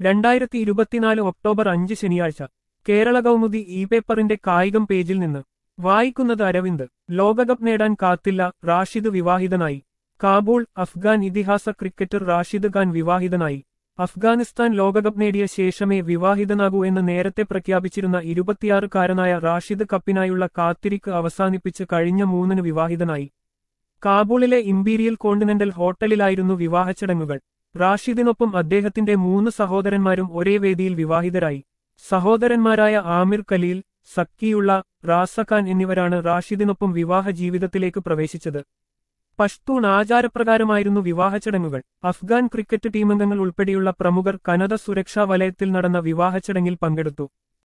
രണ്ടായിരത്തി ഇരുപത്തിനാല് ഒക്ടോബർ അഞ്ച് ശനിയാഴ്ച കേരള കൗമുദി ഇ പേപ്പറിന്റെ കായികം പേജിൽ നിന്ന് വായിക്കുന്നത് അരവിന്ദ് ലോകകപ്പ് നേടാൻ കാത്തില്ല റാഷിദ് വിവാഹിതനായി കാബൂൾ അഫ്ഗാൻ ഇതിഹാസ ക്രിക്കറ്റർ റാഷിദ് ഖാൻ വിവാഹിതനായി അഫ്ഗാനിസ്ഥാൻ ലോകകപ്പ് നേടിയ ശേഷമേ വിവാഹിതനാകൂ എന്ന് നേരത്തെ പ്രഖ്യാപിച്ചിരുന്ന ഇരുപത്തിയാറുകാരനായ റാഷിദ് കപ്പിനായുള്ള കാത്തിരിക്ക് അവസാനിപ്പിച്ച് കഴിഞ്ഞ മൂന്നിന് വിവാഹിതനായി കാബൂളിലെ ഇമ്പീരിയൽ കോണ്ടിനെന്റൽ ഹോട്ടലിലായിരുന്നു വിവാഹച്ചടങ്ങുകൾ റാഷിദിനൊപ്പം അദ്ദേഹത്തിന്റെ മൂന്ന് സഹോദരന്മാരും ഒരേ വേദിയിൽ വിവാഹിതരായി സഹോദരന്മാരായ ആമിർ കലീൽ സക്കിയുള്ള റാസഖാൻ എന്നിവരാണ് റാഷിദിനൊപ്പം വിവാഹ ജീവിതത്തിലേക്ക് പ്രവേശിച്ചത് പഷ്തൂൺ ആചാരപ്രകാരമായിരുന്നു വിവാഹച്ചടങ്ങുകൾ അഫ്ഗാൻ ക്രിക്കറ്റ് ടീമംഗങ്ങൾ ഉൾപ്പെടെയുള്ള പ്രമുഖർ കനത സുരക്ഷാ വലയത്തിൽ നടന്ന വിവാഹച്ചടങ്ങിൽ പങ്കെടുത്തു